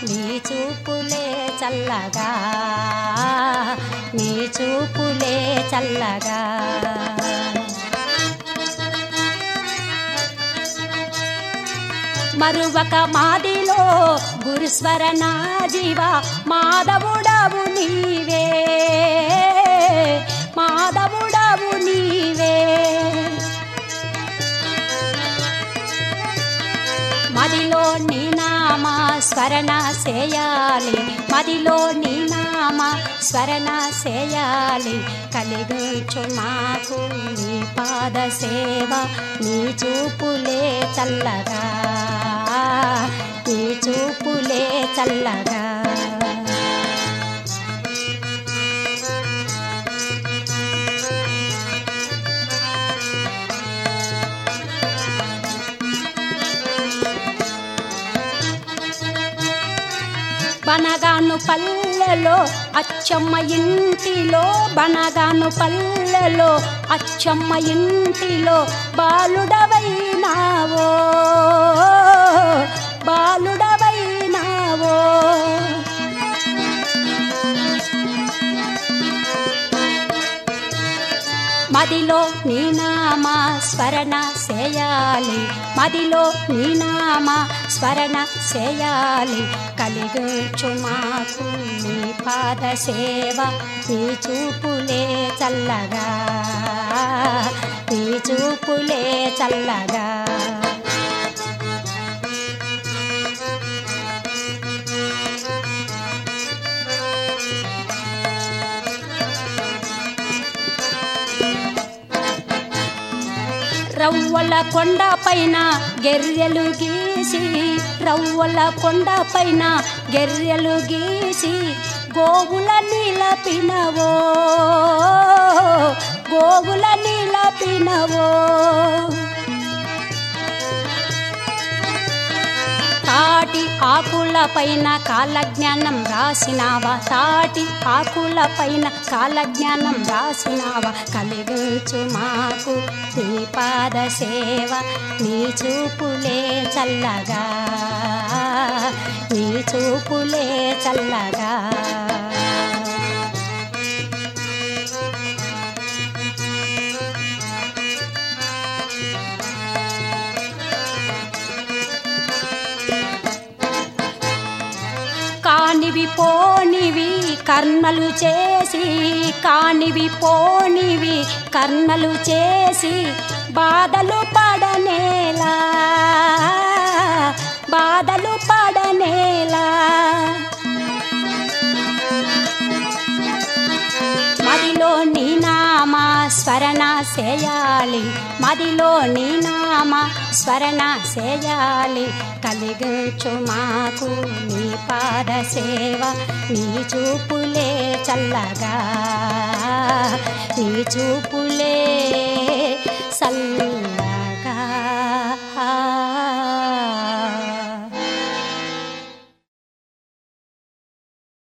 నీ చూపులే చల్లగా నీ చూపులే చల్లగా మరువక మాదిలో గురుస్వరణ జీవ మాధవుడవు నీవే మాధవుడవు నీవే మదిలో నీ నామ స్మరణ చేయాలి మదిలో నీ నామ స్మరణ చేయాలి కలిగించు మాకు నీ పాద సేవ నీ చూపులే చల్లగా నీ చూపులే చల్లగా బనగాను పల్లెలో అచ్చమ్మ ఇంటిలో బనగాను పల్లెలో అచ్చమ్మ ఇంటిలో బాలుడవైనావో బాలుడవైనావో మదిలో నీ నామ స్మరణ చేయాలి మదిలో నీ నామ స్మరణ చేయాలి కలిగించు మాకు నీ పాద సేవ నీ చూపులే చల్లగా నీ చూపులే చల్లగా రవ్వల కొండ పైన గెర్రెలు గీసి రవ్వల కొండ పైన గెర్రెలు గీసి గోవుల నిలపినవో గోవుల నిలపినవో తాటి ఆకుల పైన కాలజ్ఞానం రాసినావా తాటి ఆకుల పైన కాలజ్ఞానం రాసినావా కలిగించు మాకు నీ పాద సేవ నీ చూపులే చల్లగా నీ చూపులే చల్లగా కానివి పోనివి కర్ణలు చేసి కానివి పోనివి కర్ణలు చేసి బాధలు పడనేలా బాధలు పడనేలా మదిలో నీ నామ స్మరణ చేయాలి మదిలో నీ నామ స్మరణ చేయాలి కలిగించు మాకు నీ పాద సేవ నీ చూపులే చల్లగా నీ చూపు